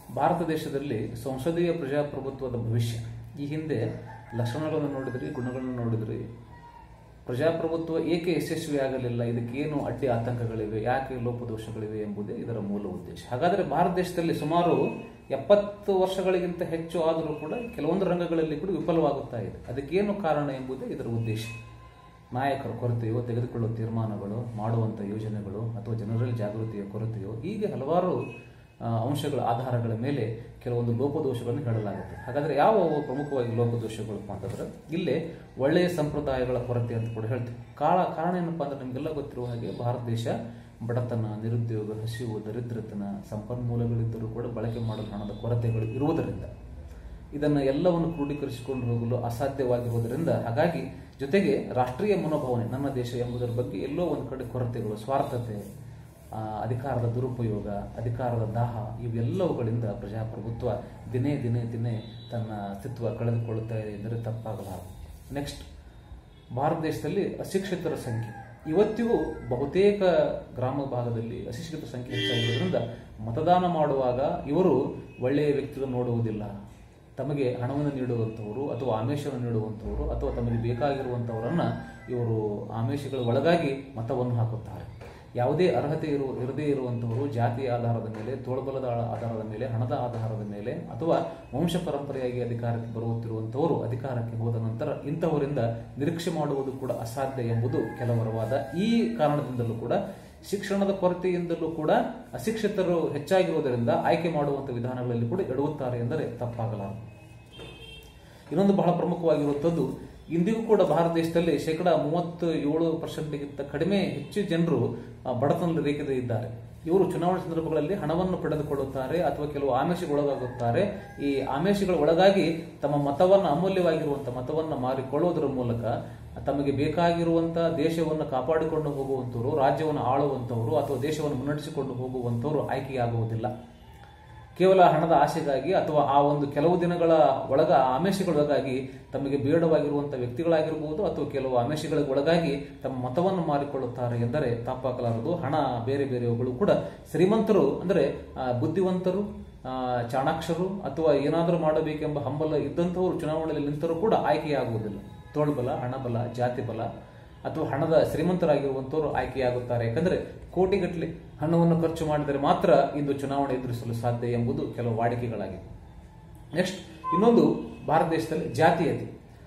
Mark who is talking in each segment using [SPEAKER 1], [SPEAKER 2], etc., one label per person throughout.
[SPEAKER 1] ಭಾರತ ದೇಶದಲ್ಲಿ ಸಂಸದೀಯ ಪ್ರಜಾಪ್ರಭುತ್ವದ ಭವಿಷ್ಯ ಈ ಹಿಂದೆ ಲಕ್ಷಣಗಳನ್ನು ನೋಡಿದ್ರಿ ಗುಣಗಳನ್ನು ನೋಡಿದ್ರಿ ಪ್ರಜಾಪ್ರಭುತ್ವ ಏಕೆ ಯಶಸ್ವಿ ಆಗಲಿಲ್ಲ ಇದಕ್ಕೇನು ಅಡ್ಡಿ ಆತಂಕಗಳಿವೆ ಯಾಕೆ ಲೋಪದೋಷಗಳಿವೆ ಎಂಬುದೇ ಇದರ ಮೂಲ ಉದ್ದೇಶ ಹಾಗಾದರೆ ಭಾರತ ದೇಶದಲ್ಲಿ ಸುಮಾರು ಎಪ್ಪತ್ತು ವರ್ಷಗಳಿಗಿಂತ ಹೆಚ್ಚು ಆದರೂ ಕೂಡ ಕೆಲವೊಂದು ರಂಗಗಳಲ್ಲಿ ಕೂಡ ವಿಫಲವಾಗುತ್ತಾ ಇದೆ ಅದಕ್ಕೇನು ಕಾರಣ ಎಂಬುದೇ ಇದರ ಉದ್ದೇಶ ನಾಯಕರ ಕೊರತೆಯೋ ತೆಗೆದುಕೊಳ್ಳುವ ತೀರ್ಮಾನಗಳು ಮಾಡುವಂಥ ಯೋಜನೆಗಳು ಅಥವಾ ಜನರಲ್ಲಿ ಜಾಗೃತಿಯ ಕೊರತೆಯೋ ಹೀಗೆ ಹಲವಾರು ಆ, ಅಂಶಗಳ ಆಧಾರಗಳ ಮೇಲೆ ಕೆಲವೊಂದು ಲೋಪದೋಷಗಳನ್ನು ಹೇಳಲಾಗುತ್ತೆ ಹಾಗಾದ್ರೆ ಯಾವ ಅವು ಪ್ರಮುಖವಾಗಿ ಲೋಪದೋಷಗಳು ಅಂತಂದ್ರೆ ಇಲ್ಲೇ ಒಳ್ಳೆಯ ಸಂಪ್ರದಾಯಗಳ ಕೊರತೆ ಅಂತ ಕೂಡ ಹೇಳ್ತೀವಿ ಕಾಳ ಕಾರಣ ಏನಪ್ಪಾ ಅಂದ್ರೆ ನಿಮಗೆಲ್ಲ ಗೊತ್ತಿರುವ ಹಾಗೆ ಭಾರತ ದೇಶ ಬಡತನ ನಿರುದ್ಯೋಗ ಹಸಿವು ದರಿದ್ರತನ ಸಂಪನ್ಮೂಲಗಳಿದ್ದರೂ ಕೂಡ ಬಳಕೆ ಮಾಡಲು ಹಣದ ಕೊರತೆಗಳು ಇರುವುದರಿಂದ ಇದನ್ನು ಎಲ್ಲವನ್ನು ಕ್ರೋಢೀಕರಿಸಿಕೊಂಡು ಹೋಗಲು ಅಸಾಧ್ಯವಾಗಿರುವುದರಿಂದ ಹಾಗಾಗಿ ಜೊತೆಗೆ ರಾಷ್ಟ್ರೀಯ ಮನೋಭಾವನೆ ನನ್ನ ದೇಶ ಎಂಬುದರ ಬಗ್ಗೆ ಎಲ್ಲೋ ಒಂದು ಕಡೆ ಕೊರತೆಗಳು ಸ್ವಾರ್ಥತೆ ಆ, ಅಧಿಕಾರದ ದುರುಪಯೋಗ ಅಧಿಕಾರದ ದಾಹ ಇವೆಲ್ಲವುಗಳಿಂದ ಪ್ರಜಾಪ್ರಭುತ್ವ ದಿನೇ ದಿನೇ ದಿನೇ ತನ್ನ ಅಸ್ತಿತ್ವ ಕಳೆದುಕೊಳ್ಳುತ್ತಾ ಇದೆ ಎಂದರೆ ತಪ್ಪಾಗಲಾರದು ನೆಕ್ಸ್ಟ್ ಭಾರತ ದೇಶದಲ್ಲಿ ಅಶಿಕ್ಷಿತರ ಸಂಖ್ಯೆ ಇವತ್ತಿಗೂ ಬಹುತೇಕ ಗ್ರಾಮ ಭಾಗದಲ್ಲಿ ಅಶಿಕ್ಷಿತ ಸಂಖ್ಯೆ ಹೆಚ್ಚಾಗಿರುವುದರಿಂದ ಮತದಾನ ಮಾಡುವಾಗ ಇವರು ಒಳ್ಳೆಯ ವ್ಯಕ್ತಿಗಳನ್ನು ನೋಡುವುದಿಲ್ಲ ತಮಗೆ ಹಣವನ್ನು ನೀಡುವಂಥವರು ಅಥವಾ ಆಮಿಷವನ್ನು ನೀಡುವಂಥವರು ಅಥವಾ ತಮಗೆ ಬೇಕಾಗಿರುವಂಥವರನ್ನ ಇವರು ಆಮಿಷಗಳ ಒಳಗಾಗಿ ಮತವನ್ನು ಹಾಕುತ್ತಾರೆ ಯಾವುದೇ ಅರ್ಹತೆ ಇರು ಇರದೇ ಇರುವಂಥವರು ಜಾತಿಯ ಆಧಾರದ ಮೇಲೆ ತೋಳ್ಬಲದ ಆಧಾರದ ಮೇಲೆ ಹಣದ ಆಧಾರದ ಮೇಲೆ ಅಥವಾ ವಂಶ ಪರಂಪರೆಯಾಗಿ ಅಧಿಕಾರಕ್ಕೆ ಬರುತ್ತಿರುವಂಥವರು ಅಧಿಕಾರಕ್ಕೆ ಹೋದ ನಂತರ ಇಂಥವರಿಂದ ನಿರೀಕ್ಷೆ ಮಾಡುವುದು ಕೂಡ ಅಸಾಧ್ಯ ಎಂಬುದು ಕೆಲವರ ವಾದ ಈ ಕಾರಣದಿಂದಲೂ ಕೂಡ ಶಿಕ್ಷಣದ ಕೊರತೆಯಿಂದಲೂ ಕೂಡ ಅಶಿಕ್ಷಿತರು ಹೆಚ್ಚಾಗಿರುವುದರಿಂದ ಆಯ್ಕೆ ಮಾಡುವಂಥ ವಿಧಾನಗಳಲ್ಲಿ ಕೂಡ ಎಡುತ್ತಾರೆ ಎಂದರೆ ತಪ್ಪಾಗಲಾರದು ಇನ್ನೊಂದು ಬಹಳ ಪ್ರಮುಖವಾಗಿರುವಂಥದ್ದು ಇಂದಿಗೂ ಕೂಡ ಭಾರತ ದೇಶದಲ್ಲಿ ಶೇಕಡ ಮೂವತ್ತು ಏಳು ಪರ್ಸೆಂಟ್ಗಿಂತ ಕಡಿಮೆ ಹೆಚ್ಚು ಜನರು ಆ, ಬಡತನದ ರೇಖೆಯಲ್ಲಿ ಇದ್ದಾರೆ ಇವರು ಚುನಾವಣೆ ಸಂದರ್ಭಗಳಲ್ಲಿ ಹಣವನ್ನು ಪಡೆದುಕೊಳ್ಳುತ್ತಾರೆ ಅಥವಾ ಕೆಲವು ಆಮಿಷಗೊಳಗಾಗುತ್ತಾರೆ ಈ ಆಮಿಷಗಳ ಒಳಗಾಗಿ ತಮ್ಮ ಮತವನ್ನು ಅಮೂಲ್ಯವಾಗಿರುವಂತಹ ಮತವನ್ನು ಮಾರಿಕೊಳ್ಳುವುದರ ಮೂಲಕ ತಮಗೆ ಬೇಕಾಗಿರುವಂತ ದೇಶವನ್ನು ಕಾಪಾಡಿಕೊಂಡು ಹೋಗುವಂತವರು ರಾಜ್ಯವನ್ನು ಆಳುವಂತವರು ಅಥವಾ ದೇಶವನ್ನು ಮುನ್ನಡೆಸಿಕೊಂಡು ಹೋಗುವಂತವರು ಆಯ್ಕೆಯಾಗುವುದಿಲ್ಲ ಕೇವಲ ಹಣದ ಆಸೆಗಾಗಿ ಅಥವಾ ಆ ಒಂದು ಕೆಲವು ದಿನಗಳ ಒಳಗ ಆಮಿಷಗಳೊಳಗಾಗಿ ತಮಗೆ ಬೇಡವಾಗಿರುವಂತಹ ವ್ಯಕ್ತಿಗಳಾಗಿರಬಹುದು ಅಥವಾ ಕೆಲವು ಆಮಿಷಗಳಿಗೆ ಒಳಗಾಗಿ ತಮ್ಮ ಮತವನ್ನು ಮಾರಿಕೊಳ್ಳುತ್ತಾರೆ ಎಂದರೆ ತಪ್ಪಾಗಲಾರದು ಹಣ ಬೇರೆ ಬೇರೆವುಗಳು ಕೂಡ ಶ್ರೀಮಂತರು ಅಂದರೆ ಆ, ಬುದ್ಧಿವಂತರು ಆ, ಚಾಣಾಕ್ಷರು ಅಥವಾ ಏನಾದರೂ ಮಾಡಬೇಕೆಂಬ ಹಂಬಲ ಇದ್ದಂಥವರು ಚುನಾವಣೆಯಲ್ಲಿ ನಿಂತರೂ ಕೂಡ ಆಯ್ಕೆಯಾಗುವುದಿಲ್ಲ ತೋಳ್ಬಲ ಹಣಬಲ ಜಾತಿ ಬಲ ಅಥವಾ ಹಣದ ಶ್ರೀಮಂತರಾಗಿರುವಂತವರು ಆಯ್ಕೆಯಾಗುತ್ತಾರೆ ಯಾಕಂದ್ರೆ ಕೋಟಿಗಟ್ಟಲೆ ಹಣವನ್ನು ಖರ್ಚು ಮಾಡಿದರೆ ಮಾತ್ರ ಇಂದು ಚುನಾವಣೆ ಎದುರಿಸಲು ಸಾಧ್ಯ ಎಂಬುದು ಕೆಲವು ವಾಡಿಕೆಗಳಾಗಿವೆ ನೆಕ್ಸ್ಟ್ ಇನ್ನೊಂದು ಭಾರತ ದೇಶದಲ್ಲಿ ಜಾತೀಯತೆ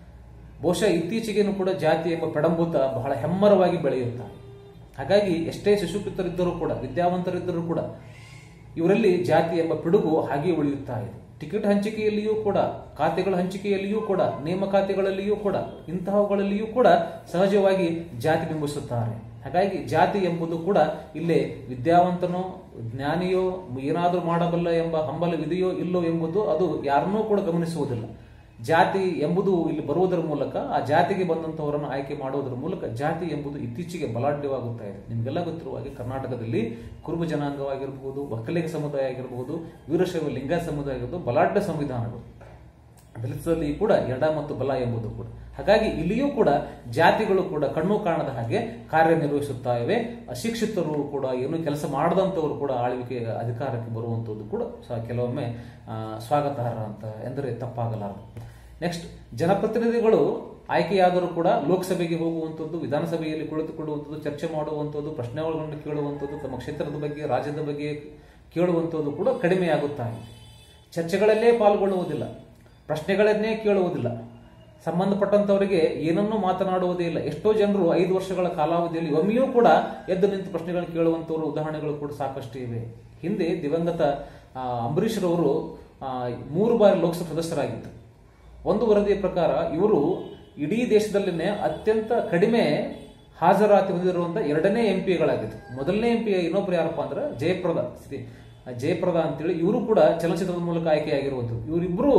[SPEAKER 1] ಬಹುಶಃ ಇತ್ತೀಚೆಗೇನು ಕೂಡ ಜಾತಿ ಎಂಬ ಪಡಂಭೂತ ಬಹಳ ಹೆಮ್ಮರವಾಗಿ ಬೆಳೆಯುತ್ತಾರೆ ಹಾಗಾಗಿ ಎಷ್ಟೇ ಸುಶಿಕ್ಷಿತರಿದ್ದರೂ ಕೂಡ ವಿದ್ಯಾವಂತರಿದ್ದರೂ ಕೂಡ ಇವರಲ್ಲಿ ಜಾತಿ ಎಂಬ ಪಿಡುಗು ಹಾಗೆ ಉಳಿಯುತ್ತಾ ಇದೆ ಟಿಕೆಟ್ ಹಂಚಿಕೆಯಲ್ಲಿಯೂ ಕೂಡ ಖಾತೆಗಳ ಹಂಚಿಕೆಯಲ್ಲಿಯೂ ಕೂಡ ನೇಮಕಾತಿಗಳಲ್ಲಿಯೂ ಕೂಡ ಇಂತಹವುಗಳಲ್ಲಿಯೂ ಕೂಡ ಸಹಜವಾಗಿ ಜಾತಿ ಬಿಂಬಿಸುತ್ತಾರೆ ಹಾಗಾಗಿ ಜಾತಿ ಎಂಬುದು ಕೂಡ ಇಲ್ಲೇ ವಿದ್ಯಾವಂತನೋ ಜ್ಞಾನಿಯೋ ಏನಾದರೂ ಮಾಡಬಲ್ಲ ಎಂಬ ಹಂಬಲವಿದೆಯೋ ಇಲ್ಲೋ ಎಂಬುದು ಅದು ಯಾರನ್ನೂ ಕೂಡ ಗಮನಿಸುವುದಿಲ್ಲ ಜಾತಿ ಎಂಬುದು ಇಲ್ಲಿ ಬರುವುದರ ಮೂಲಕ ಆ ಜಾತಿಗೆ ಬಂದಂತವರನ್ನು ಆಯ್ಕೆ ಮಾಡುವುದರ ಮೂಲಕ ಜಾತಿ ಎಂಬುದು ಇತ್ತೀಚೆಗೆ ಬಲಾಢ್ಯವಾಗುತ್ತಾ ಇದೆ ನಿಮಗೆಲ್ಲ ಗೊತ್ತಿರುವ ಹಾಗೆ ಕರ್ನಾಟಕದಲ್ಲಿ ಕುರುಬ ಜನಾಂಗವಾಗಿರಬಹುದು ಒಕ್ಕಲಿಗ ಸಮುದಾಯ ಆಗಿರಬಹುದು ವೀರಶೈವ ಲಿಂಗ ಸಮುದಾಯ ಆಗಿರಬಹುದು ಬಲಾಢ್ಯ ಸಂವಿಧಾನಗಳು ದಲಿತರಲ್ಲಿ ಕೂಡ ಎಡ ಮತ್ತು ಬಲ ಎಂಬುದು ಕೂಡ ಹಾಗಾಗಿ ಇಲ್ಲಿಯೂ ಕೂಡ ಜಾತಿಗಳು ಕೂಡ ಕಣ್ಣು ಕಾಣದ ಹಾಗೆ ಕಾರ್ಯನಿರ್ವಹಿಸುತ್ತಾ ಇವೆ ಅಶಿಕ್ಷಿತರು ಕೂಡ ಏನು ಕೆಲಸ ಮಾಡದಂತವರು ಕೂಡ ಆಳ್ವಿಕೆ ಅಧಿಕಾರಕ್ಕೆ ಬರುವಂತದ್ದು ಕೂಡ ಸಹ ಕೆಲವೊಮ್ಮೆ ಆ, ಸ್ವಾಗತಾರ್ಹ ಅಂತ ಎಂದರೆ ತಪ್ಪಾಗಲಾರದು ನೆಕ್ಸ್ಟ್ ಜನಪ್ರತಿನಿಧಿಗಳು ಆಯ್ಕೆಯಾದರೂ ಕೂಡ ಲೋಕಸಭೆಗೆ ಹೋಗುವಂಥದ್ದು ವಿಧಾನಸಭೆಯಲ್ಲಿ ಕುಳಿತುಕೊಳ್ಳುವಂಥದ್ದು ಚರ್ಚೆ ಮಾಡುವಂಥದ್ದು ಪ್ರಶ್ನೆಗಳನ್ನು ಕೇಳುವಂಥದ್ದು ತಮ್ಮ ಕ್ಷೇತ್ರದ ಬಗ್ಗೆ ರಾಜ್ಯದ ಬಗ್ಗೆ ಕೇಳುವಂಥದ್ದು ಕೂಡ ಕಡಿಮೆಯಾಗುತ್ತಾ ಇದೆ ಚರ್ಚೆಗಳಲ್ಲೇ ಪಾಲ್ಗೊಳ್ಳುವುದಿಲ್ಲ ಪ್ರಶ್ನೆಗಳನ್ನೇ ಕೇಳುವುದಿಲ್ಲ ಸಂಬಂಧಪಟ್ಟಂತವರಿಗೆ ಏನನ್ನೂ ಮಾತನಾಡುವುದೇ ಇಲ್ಲ ಎಷ್ಟೋ ಜನರು ಐದು ವರ್ಷಗಳ ಕಾಲಾವಧಿಯಲ್ಲಿ ಒಮ್ಮೆಯೂ ಕೂಡ ಎದ್ದು ನಿಂತು ಪ್ರಶ್ನೆಗಳನ್ನು ಕೇಳುವಂತವರು ಉದಾಹರಣೆಗಳು ಕೂಡ ಸಾಕಷ್ಟು ಇವೆ ಹಿಂದೆ ದಿವಂಗತ ಆ, ಅಂಬರೀಷ್ ರವರು ಆ, ಮೂರು ಬಾರಿ ಲೋಕಸಭಾ ಸದಸ್ಯರಾಗಿದ್ದರು ಒಂದು ವರದಿಯ ಪ್ರಕಾರ ಇವರು ಇಡೀ ದೇಶದಲ್ಲಿನೇ ಅತ್ಯಂತ ಕಡಿಮೆ ಹಾಜರಾತಿ ಹೊಂದಿರುವಂತಹ ಎರಡನೇ ಎಂ ಪಿಗಳಾಗಿತ್ತು ಮೊದಲನೇ ಎಂ ಪಿ ಇನ್ನೊಬ್ರು ಯಾರಪ್ಪ ಅಂದ್ರೆ ಜಯಪ್ರದ ಶ್ರೀ ಜಯಪ್ರದ ಅಂತೇಳಿ ಇವರು ಕೂಡ ಚಲನಚಿತ್ರದ ಮೂಲಕ ಆಯ್ಕೆಯಾಗಿರುವಂಥದ್ದು ಇವರಿಬ್ಬರು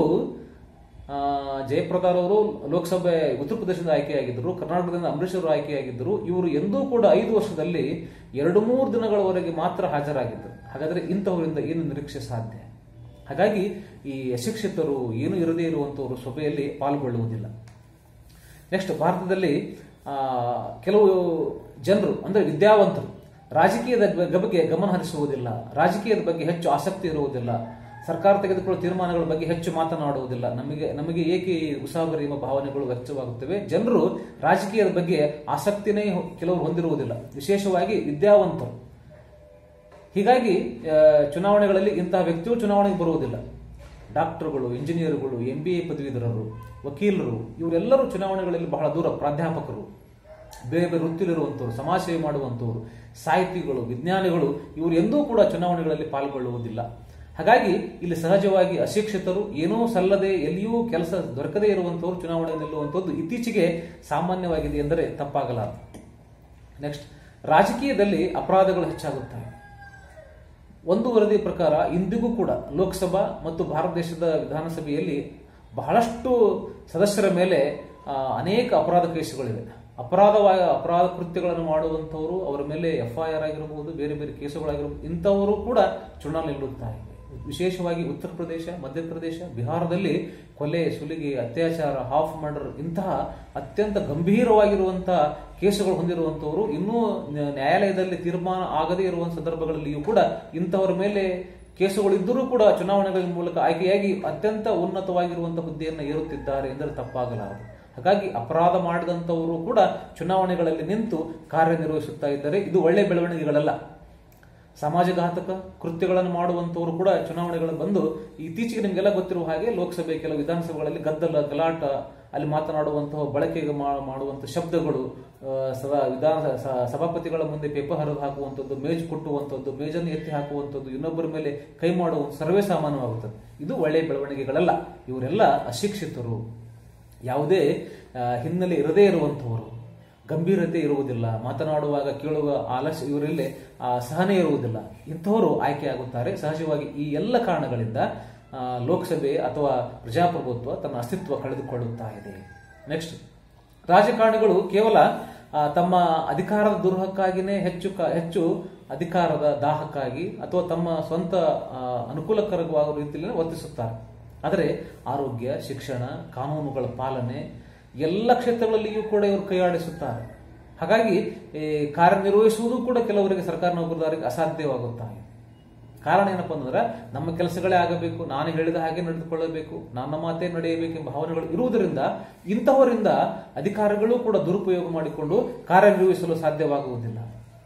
[SPEAKER 1] ಆ, ಜಯಪ್ರದಾರವರು ಲೋಕಸಭೆ ಉತ್ತರ ಪ್ರದೇಶದಿಂದ ಆಯ್ಕೆಯಾಗಿದ್ದರು ಕರ್ನಾಟಕದಿಂದ ಅಂಬರೀಷ್ ಅವರು ಆಯ್ಕೆಯಾಗಿದ್ದರು ಇವರು ಎಂದೂ ಕೂಡ ಐದು ವರ್ಷದಲ್ಲಿ ಎರಡು ಮೂರು ದಿನಗಳವರೆಗೆ ಮಾತ್ರ ಹಾಜರಾಗಿದ್ದರು ಹಾಗಾದ್ರೆ ಇಂಥವರಿಂದ ಏನು ನಿರೀಕ್ಷೆ ಸಾಧ್ಯ ಹಾಗಾಗಿ ಈ ಅಶಿಕ್ಷಿತರು ಏನು ಇರದೇ ಇರುವಂತವರು ಸಭೆಯಲ್ಲಿ ಪಾಲ್ಗೊಳ್ಳುವುದಿಲ್ಲ ನೆಕ್ಸ್ಟ್ ಭಾರತದಲ್ಲಿ ಆ, ಕೆಲವು ಜನರು ಅಂದ್ರೆ ವಿದ್ಯಾವಂತರು ರಾಜಕೀಯದ ಬ- ಬಗ್ಗೆ ಗಮನ ಹರಿಸುವುದಿಲ್ಲ ರಾಜಕೀಯದ ಬಗ್ಗೆ ಹೆಚ್ಚು ಆಸಕ್ತಿ ಇರುವುದಿಲ್ಲ ಸರ್ಕಾರ ತೆಗೆದುಕೊಳ್ಳುವ ತೀರ್ಮಾನಗಳ ಬಗ್ಗೆ ಹೆಚ್ಚು ಮಾತನಾಡುವುದಿಲ್ಲ ನಮಗೆ ನಮಗೆ ಏಕೆ ಈ ಉಸಾಬರಿ ಎಂಬ ಭಾವನೆಗಳು ವ್ಯಕ್ತವಾಗುತ್ತವೆ ಜನರು ರಾಜಕೀಯದ ಬಗ್ಗೆ ಆಸಕ್ತಿನೇ ಹೊ- ಕೆಲವರು ಹೊಂದಿರುವುದಿಲ್ಲ ವಿಶೇಷವಾಗಿ ವಿದ್ಯಾವಂತರು ಹೀಗಾಗಿ ಆ, ಚುನಾವಣೆಗಳಲ್ಲಿ ಇಂತಹ ವ್ಯಕ್ತಿಗಳು ಚುನಾವಣೆಗೆ ಬರುವುದಿಲ್ಲ ಡಾಕ್ಟರ್ಗಳು ಇಂಜಿನಿಯರ್ಗಳು ಎಂ ಬಿ ಎ ಪದವೀಧರರು ವಕೀಲರು ಇವರೆಲ್ಲರೂ ಚುನಾವಣೆಗಳಲ್ಲಿ ಬಹಳ ದೂರ ಪ್ರಾಧ್ಯಾಪಕರು ಬೇರೆ ಬೇರೆ ವೃತ್ತಿಲಿರುವಂಥವ್ರು ಸಮಾಜ ಸೇವೆ ಮಾಡುವಂಥವ್ರು ಸಾಹಿತಿಗಳು ವಿಜ್ಞಾನಿಗಳು ಇವರು ಎಂದೂ ಕೂಡ ಚುನಾವಣೆಗಳಲ್ಲಿ ಪಾಲ್ಗೊಳ್ಳುವುದಿಲ್ಲ ಹಾಗಾಗಿ ಇಲ್ಲಿ ಸಹಜವಾಗಿ ಅಶಿಕ್ಷಿತರು ಏನೂ ಸಲ್ಲದೆ ಎಲ್ಲಿಯೂ ಕೆಲಸ ದೊರಕದೇ ಇರುವಂಥವ್ರು ಚುನಾವಣೆ ನಿಲ್ಲುವಂಥದ್ದು ಇತ್ತೀಚೆಗೆ ಸಾಮಾನ್ಯವಾಗಿದೆ ಎಂದರೆ ತಪ್ಪಾಗಲಾರದು ನೆಕ್ಸ್ಟ್ ರಾಜಕೀಯದಲ್ಲಿ ಅಪರಾಧಗಳು ಹೆಚ್ಚಾಗುತ್ತವೆ ಒಂದು ವರದಿ ಪ್ರಕಾರ ಇಂದಿಗೂ ಕೂಡ ಲೋಕಸಭಾ ಮತ್ತು ಭಾರತ ದೇಶದ ವಿಧಾನಸಭೆಯಲ್ಲಿ ಬಹಳಷ್ಟು ಸದಸ್ಯರ ಮೇಲೆ ಆ, ಅನೇಕ ಅಪರಾಧ ಕೇಸುಗಳಿವೆ ಅಪರಾಧವ ಅಪರಾಧ ಕೃತ್ಯಗಳನ್ನು ಮಾಡುವಂಥವರು ಅವರ ಮೇಲೆ ಎಫ್ ಐ ಆರ್ ಆಗಿರಬಹುದು ಬೇರೆ ಬೇರೆ ಕೇಸುಗಳಾಗಿರಬಹುದು ಇಂಥವರು ಕೂಡ ಚುನಾವಣೆ ನಿಲ್ಲುತ್ತಾರೆ ವಿಶೇಷವಾಗಿ ಉತ್ತರ ಪ್ರದೇಶ ಮಧ್ಯಪ್ರದೇಶ ಬಿಹಾರದಲ್ಲಿ ಕೊಲೆ ಸುಲಿಗೆ ಅತ್ಯಾಚಾರ ಹಾಫ್ ಮರ್ಡರ್ ಇಂತಹ ಅತ್ಯಂತ ಗಂಭೀರವಾಗಿರುವಂತಹ ಕೇಸುಗಳು ಹೊಂದಿರುವಂತವರು ಇನ್ನೂ ನ್ಯಾ- ನ್ಯಾಯಾಲಯದಲ್ಲಿ ತೀರ್ಮಾನ ಆಗದೇ ಇರುವ ಸಂದರ್ಭಗಳಲ್ಲಿಯೂ ಕೂಡ ಇಂಥವರ ಮೇಲೆ ಕೇಸುಗಳಿದ್ದರೂ ಕೂಡ ಚುನಾವಣೆಗಳ ಮೂಲಕ ಆಯ್ಕೆಯಾಗಿ ಅತ್ಯಂತ ಉನ್ನತವಾಗಿರುವಂತಹ ಹುದ್ದೆಯನ್ನು ಏರುತ್ತಿದ್ದಾರೆ ಎಂದರೆ ತಪ್ಪಾಗಲಾರದು ಹಾಗಾಗಿ ಅಪರಾಧ ಮಾಡಿದಂಥವರು ಕೂಡ ಚುನಾವಣೆಗಳಲ್ಲಿ ನಿಂತು ಕಾರ್ಯನಿರ್ವಹಿಸುತ್ತಾ ಇದ್ದಾರೆ ಇದು ಒಳ್ಳೆ ಬೆಳವಣಿಗೆಗಳಲ್ಲ ಸಮಾಜಘಾತಕ ಕೃತ್ಯಗಳನ್ನು ಮಾಡುವಂತವರು ಕೂಡ ಚುನಾವಣೆಗಳು ಬಂದು ಇತ್ತೀಚೆಗೆ ನಿಮಗೆಲ್ಲ ಗೊತ್ತಿರುವ ಹಾಗೆ ಲೋಕಸಭೆ ಕೆಲವು ವಿಧಾನಸಭೆಗಳಲ್ಲಿ ಗದ್ದಲ ಗಲಾಟ ಅಲ್ಲಿ ಮಾತನಾಡುವಂತಹ ಬಳಕೆಗೆ ಮಾ- ಮಾಡುವಂತಹ ಶಬ್ದಗಳು ಆ, ಸದಾ ವಿಧಾನ ಸ- ಸಭಾಪತಿಗಳ ಮುಂದೆ ಪೇಪರ್ ಹರಿದು ಹಾಕುವಂಥದ್ದು ಮೇಜು ಕುಟ್ಟುವಂಥದ್ದು ಮೇಜನ್ನು ಎತ್ತಿ ಹಾಕುವಂಥದ್ದು ಇನ್ನೊಬ್ಬರ ಮೇಲೆ ಕೈ ಮಾಡುವಂಥ ಸರ್ವೇ ಸಾಮಾನ್ಯವಾಗುತ್ತದೆ ಇದು ಒಳ್ಳೆಯ ಬೆಳವಣಿಗೆಗಳಲ್ಲ ಇವರೆಲ್ಲ ಅಶಿಕ್ಷಿತರು ಯಾವುದೇ ಆ, ಹಿನ್ನೆಲೆ ಇರದೇ ಇರುವಂಥವರು ಗಂಭೀರತೆ ಇರುವುದಿಲ್ಲ ಮಾತನಾಡುವಾಗ ಕೇಳುವ ಆಲಸ್ಯ ಇವರಲ್ಲಿ ಆ ಸಹನೆ ಇರುವುದಿಲ್ಲ ಇಂಥವರು ಆಯ್ಕೆಯಾಗುತ್ತಾರೆ ಸಹಜವಾಗಿ ಈ ಎಲ್ಲ ಕಾರಣಗಳಿಂದ ಆ, ಲೋಕಸಭೆ ಅಥವಾ ಪ್ರಜಾಪ್ರಭುತ್ವ ತನ್ನ ಅಸ್ತಿತ್ವ ಕಳೆದುಕೊಳ್ಳುತ್ತಾ ಇದೆ ನೆಕ್ಸ್ಟ್ ರಾಜಕಾರಣಿಗಳು ಕೇವಲ ಆ, ತಮ್ಮ ಅಧಿಕಾರದ ದುರ್ಹಕ್ಕಾಗಿನೇ ಹೆಚ್ಚು ಕ- ಹೆಚ್ಚು ಅಧಿಕಾರದ ದಾಹಕ್ಕಾಗಿ ಅಥವಾ ತಮ್ಮ ಸ್ವಂತ ಆ, ಅನುಕೂಲಕರವಾಗುವ ರೀತಿಯಲ್ಲಿ ವರ್ತಿಸುತ್ತಾರೆ ಆದರೆ ಆರೋಗ್ಯ ಶಿಕ್ಷಣ ಕಾನೂನುಗಳ ಪಾಲನೆ ಎಲ್ಲ ಕ್ಷೇತ್ರಗಳಲ್ಲಿಯೂ ಕೂಡ ಇವರು ಕೈಯಾಡಿಸುತ್ತಾರೆ ಹಾಗಾಗಿ ಈ ಕಾರ್ಯನಿರ್ವಹಿಸುವುದು ಕೂಡ ಕೆಲವರಿಗೆ ಸರ್ಕಾರ ನೌಕರದಾರರಿಗೆ ಅಸಾಧ್ಯವಾಗುತ್ತಾ ಇದೆ ಕಾರಣ ಏನಪ್ಪಾ ಅಂತಂದ್ರೆ ನಮ್ಮ ಕೆಲಸಗಳೇ ಆಗಬೇಕು ನಾನು ಹೇಳಿದ ಹಾಗೆ ನಡೆದುಕೊಳ್ಳಬೇಕು ನನ್ನ ಮಾತೇ ನಡೆಯಬೇಕೆಂಬ ಭಾವನೆಗಳು ಇರುವುದರಿಂದ ಇಂತಹವರಿಂದ ಅಧಿಕಾರಿಗಳು ಕೂಡ ದುರುಪಯೋಗ ಮಾಡಿಕೊಂಡು ಕಾರ್ಯನಿರ್ವಹಿಸಲು ಸಾಧ್ಯವಾಗುವುದಿಲ್ಲ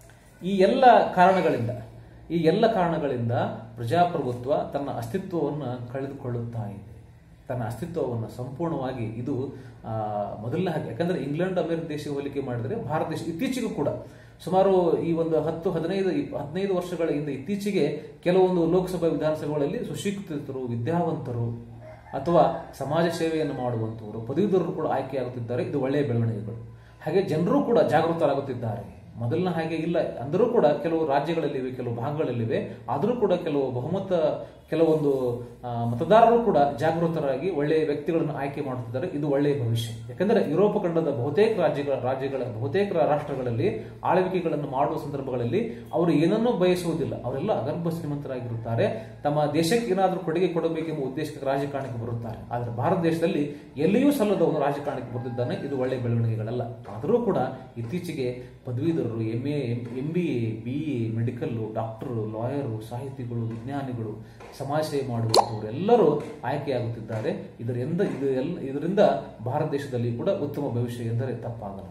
[SPEAKER 1] ಈ ಎಲ್ಲ ಕಾರಣಗಳಿಂದ ಈ ಎಲ್ಲ ಕಾರಣಗಳಿಂದ ಪ್ರಜಾಪ್ರಭುತ್ವ ತನ್ನ ಅಸ್ತಿತ್ವವನ್ನು ಕಳೆದುಕೊಳ್ಳುತ್ತಾ ಇದೆ ತನ್ನ ಅಸ್ತಿತ್ವವನ್ನು ಸಂಪೂರ್ಣವಾಗಿ ಇದು ಆ, ಮೊದಲನೇ ಹಾಗೆ ಯಾಕಂದ್ರೆ ಇಂಗ್ಲೆಂಡ್ ಅಮೆರಿಕ ದೇಶ ಹೋಲಿಕೆ ಮಾಡಿದರೆ ಭಾರತ ದೇಶ ಇತ್ತೀಚೆಗೂ ಕೂಡ ಸುಮಾರು ಈ ಒಂದು ಹತ್ತು ಹದಿನೈದು ಇಪ್- ಹದಿನೈದು ವರ್ಷಗಳ ಹಿಂದೆ ಇತ್ತೀಚೆಗೆ ಕೆಲವೊಂದು ಲೋಕಸಭಾ ವಿಧಾನಸಭೆಗಳಲ್ಲಿ ಸುಶಿಕ್ಷಿತರು ವಿದ್ಯಾವಂತರು ಅಥವಾ ಸಮಾಜ ಸೇವೆಯನ್ನು ಮಾಡುವಂತವರು ಪದವೀಧರರು ಕೂಡ ಆಯ್ಕೆಯಾಗುತ್ತಿದ್ದಾರೆ ಇದು ಒಳ್ಳೆಯ ಬೆಳವಣಿಗೆಗಳು ಹಾಗೆ ಜನರು ಕೂಡ ಜಾಗೃತರಾಗುತ್ತಿದ್ದಾರೆ ಮೊದಲಿನ ಹಾಗೆ ಇಲ್ಲ ಅಂದರೂ ಕೂಡ ಕೆಲವು ರಾಜ್ಯಗಳಲ್ಲಿವೆ ಕೆಲವು ಭಾಗಗಳಲ್ಲಿವೆ ಆದರೂ ಕೂಡ ಕೆಲವು ಬಹುಮತ ಕೆಲವೊಂದು ಆ, ಮತದಾರರು ಕೂಡ ಜಾಗೃತರಾಗಿ ಒಳ್ಳೆಯ ವ್ಯಕ್ತಿಗಳನ್ನು ಆಯ್ಕೆ ಮಾಡುತ್ತಿದ್ದಾರೆ ಇದು ಒಳ್ಳೆಯ ಭವಿಷ್ಯ ಯಾಕಂದ್ರೆ ಯುರೋಪ ಖಂಡದ ಬಹುತೇಕ ರಾಜ್ಯಗಳ ರಾಜ್ಯಗಳ ಬಹುತೇಕ ರಾಷ್ಟ್ರಗಳಲ್ಲಿ ಆಳ್ವಿಕೆಗಳನ್ನು ಮಾಡುವ ಸಂದರ್ಭಗಳಲ್ಲಿ ಅವರು ಏನನ್ನೂ ಬಯಸುವುದಿಲ್ಲ ಅವರೆಲ್ಲ ಅಗರ್ಭ ಶ್ರೀಮಂತರಾಗಿರುತ್ತಾರೆ ತಮ್ಮ ದೇಶಕ್ಕೆ ಏನಾದರೂ ಕೊಡುಗೆ ಕೊಡಬೇಕೆಂಬ ಉದ್ದೇಶಕ್ಕೆ ರಾಜಕಾರಣಕ್ಕೆ ಬರುತ್ತಾರೆ ಆದರೆ ಭಾರತ ದೇಶದಲ್ಲಿ ಎಲ್ಲಿಯೂ ಸಲ್ಲದ ಒಂದು ರಾಜಕಾರಣಕ್ಕೆ ಬರುತ್ತಿದ್ದಾನೆ ಇದು ಒಳ್ಳೆಯ ಬೆಳವಣಿಗೆಗಳಲ್ಲ ಆದರೂ ಕೂಡ ಇತ್ತೀಚೆಗೆ ಪದವೀಧರರು M A M B A B A medical doctor lawyer ಸಾಹಿತಿಗಳು ವಿಜ್ಞಾನಿಗಳು ಸಮಾಜ ಸೇವೆ ಮಾಡುವಂಥವರು ಎಲ್ಲರೂ ಆಯ್ಕೆಯಾಗುತ್ತಿದ್ದಾರೆ ಇದರಿಂದ ಇದು ಎಲ್ಲ ಇದರಿಂದ ಭಾರತ ದೇಶದಲ್ಲಿ ಕೂಡ ಉತ್ತಮ ಭವಿಷ್ಯ ಎಂದರೆ ತಪ್ಪಾಗಲ್ಲ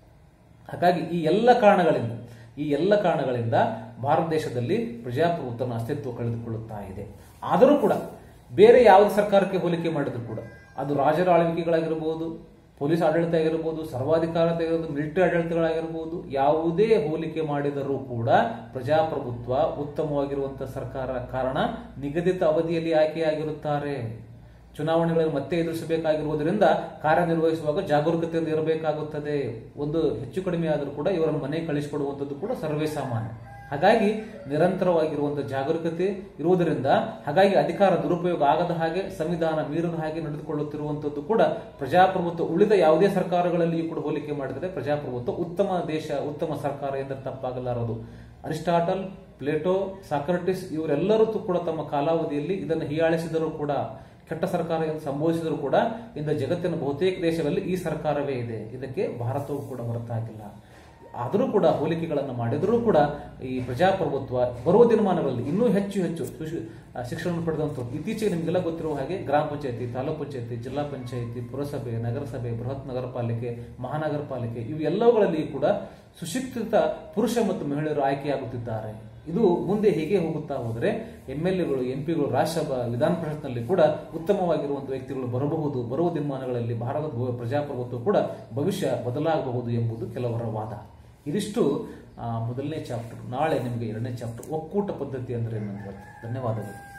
[SPEAKER 1] ಹಾಗಾಗಿ ಈ ಎಲ್ಲ ಕಾರಣಗಳಿಂದ ಈ ಎಲ್ಲ ಕಾರಣಗಳಿಂದ ಭಾರತ ದೇಶದಲ್ಲಿ ಪ್ರಜಾಪ್ರಭುತ್ವನ ಅಸ್ತಿತ್ವ ಕಳೆದುಕೊಳ್ಳುತ್ತಾ ಇದೆ ಆದರೂ ಕೂಡ ಬೇರೆ ಯಾವುದೇ ಸರ್ಕಾರಕ್ಕೆ ಹೋಲಿಕೆ ಮಾಡಿದ್ರು ಕೂಡ ಅದು ರಾಜರ ಆಳ್ವಿಕೆಗಳಾಗಿರಬಹುದು ಪೊಲೀಸ್ ಆಡಳಿತ ಆಗಿರಬಹುದು ಸರ್ವಾಧಿಕಾರತೆ ಆಗಿರಬಹುದು ಮಿಲಿಟರಿ ಆಡಳಿತಗಳಾಗಿರಬಹುದು ಯಾವುದೇ ಹೋಲಿಕೆ ಮಾಡಿದರೂ ಕೂಡ ಪ್ರಜಾಪ್ರಭುತ್ವ ಉತ್ತಮವಾಗಿರುವಂತಹ ಸರ್ಕಾರ ಕಾರಣ ನಿಗದಿತ ಅವಧಿಯಲ್ಲಿ ಆಯ್ಕೆಯಾಗಿರುತ್ತಾರೆ ಚುನಾವಣೆಗಳನ್ನು ಮತ್ತೆ ಎದುರಿಸಬೇಕಾಗಿರುವುದರಿಂದ ಕಾರ್ಯನಿರ್ವಹಿಸುವಾಗ ಜಾಗರೂಕತೆಯಿಂದ ಇರಬೇಕಾಗುತ್ತದೆ ಒಂದು ಹೆಚ್ಚು ಕಡಿಮೆ ಆದರೂ ಕೂಡ ಇವರನ್ನು ಮನೆ ಕಳಿಸಿಕೊಡುವಂಥದ್ದು ಕೂಡ ಸರ್ವೇ ಸಾಮಾನ್ಯ ಹಾಗಾಗಿ ನಿರಂತರವಾಗಿರುವಂತಹ ಜಾಗರೂಕತೆ ಇರುವುದರಿಂದ ಹಾಗಾಗಿ ಅಧಿಕಾರ ದುರುಪಯೋಗ ಆಗದ ಹಾಗೆ ಸಂವಿಧಾನ ಮೀರದ ಹಾಗೆ ನಡೆದುಕೊಳ್ಳುತ್ತಿರುವಂತದ್ದು ಕೂಡ ಪ್ರಜಾಪ್ರಭುತ್ವ ಉಳಿದ ಯಾವುದೇ ಸರ್ಕಾರಗಳಲ್ಲಿಯೂ ಕೂಡ ಹೋಲಿಕೆ ಮಾಡಿದರೆ ಪ್ರಜಾಪ್ರಭುತ್ವ ಉತ್ತಮ ದೇಶ ಉತ್ತಮ ಸರ್ಕಾರ ಎಂದರೆ ತಪ್ಪಾಗಲಾರದು ಅರಿಸ್ಟಾಟಲ್ ಪ್ಲೇಟೋ ಸಾಕ್ರಟಿಸ್ ಇವರೆಲ್ಲರೂ ಕೂಡ ತಮ್ಮ ಕಾಲಾವಧಿಯಲ್ಲಿ ಇದನ್ನು ಹೀಯಾಳಿಸಿದರೂ ಕೂಡ ಕೆಟ್ಟ ಸರ್ಕಾರ ಎಂದು ಸಂಬೋಧಿಸಿದರೂ ಕೂಡ ಇಂದು ಜಗತ್ತಿನ ಬಹುತೇಕ ದೇಶಗಳಲ್ಲಿ ಈ ಸರ್ಕಾರವೇ ಇದೆ ಇದಕ್ಕೆ ಭಾರತವು ಕೂಡ ಹೊರತಾಗಿಲ್ಲ ಆದರೂ ಕೂಡ ಹೋಲಿಕೆಗಳನ್ನು ಮಾಡಿದರೂ ಕೂಡ ಈ ಪ್ರಜಾಪ್ರಭುತ್ವ ಬರುವ ದಿನಮಾನಗಳಲ್ಲಿ ಇನ್ನೂ ಹೆಚ್ಚು ಹೆಚ್ಚು ಸುಶಿ- ಆ, ಶಿಕ್ಷಣವನ್ನು ಪಡೆದಂಥವ್ರು ಇತ್ತೀಚೆಗೆ ನಿಮಗೆಲ್ಲ ಗೊತ್ತಿರುವ ಹಾಗೆ ಗ್ರಾಮ ಪಂಚಾಯತಿ ತಾಲೂಕು ಪಂಚಾಯತಿ ಜಿಲ್ಲಾ ಪಂಚಾಯತಿ ಪುರಸಭೆ ನಗರಸಭೆ ಬೃಹತ್ ನಗರ ಪಾಲಿಕೆ ಮಹಾನಗರ ಪಾಲಿಕೆ ಇವು ಎಲ್ಲವುಗಳಲ್ಲಿ ಕೂಡ ಸುಶಿಕ್ಷಿತ ಪುರುಷ ಮತ್ತು ಮಹಿಳೆಯರು ಆಯ್ಕೆಯಾಗುತ್ತಿದ್ದಾರೆ ಇದು ಮುಂದೆ ಹೀಗೆ ಹೋಗುತ್ತಾ ಹೋದರೆ ಎಂ ಎಲ್ ಎಗಳು ಎಂ ಪಿಗಳು ರಾಜ್ಯಸಭಾ ವಿಧಾನ ಪರಿಷತ್ನಲ್ಲಿ ಕೂಡ ಉತ್ತಮವಾಗಿರುವಂತಹ ವ್ಯಕ್ತಿಗಳು ಬರಬಹುದು ಬರುವ ದಿನಮಾನಗಳಲ್ಲಿ ಭಾರತದ ಭೂ- ಪ್ರಜಾಪ್ರಭುತ್ವ ಕೂಡ ಭವಿಷ್ಯ ಬದಲಾಗಬಹುದು ಎಂಬುದು ಕೆಲವರ ವಾದ ಇದಿಷ್ಟು ಆ, ಮೊದಲನೇ ಚಾಪ್ಟರ್ ನಾಳೆ ನಿಮಗೆ ಎರಡನೇ ಚಾಪ್ಟರ್ ಒಕ್ಕೂಟ ಪದ್ಧತಿ ಅಂದ್ರೆ ಏನು ಅಂತ ಹೇಳ್ತೀನಿ. ಧನ್ಯವಾದಗಳು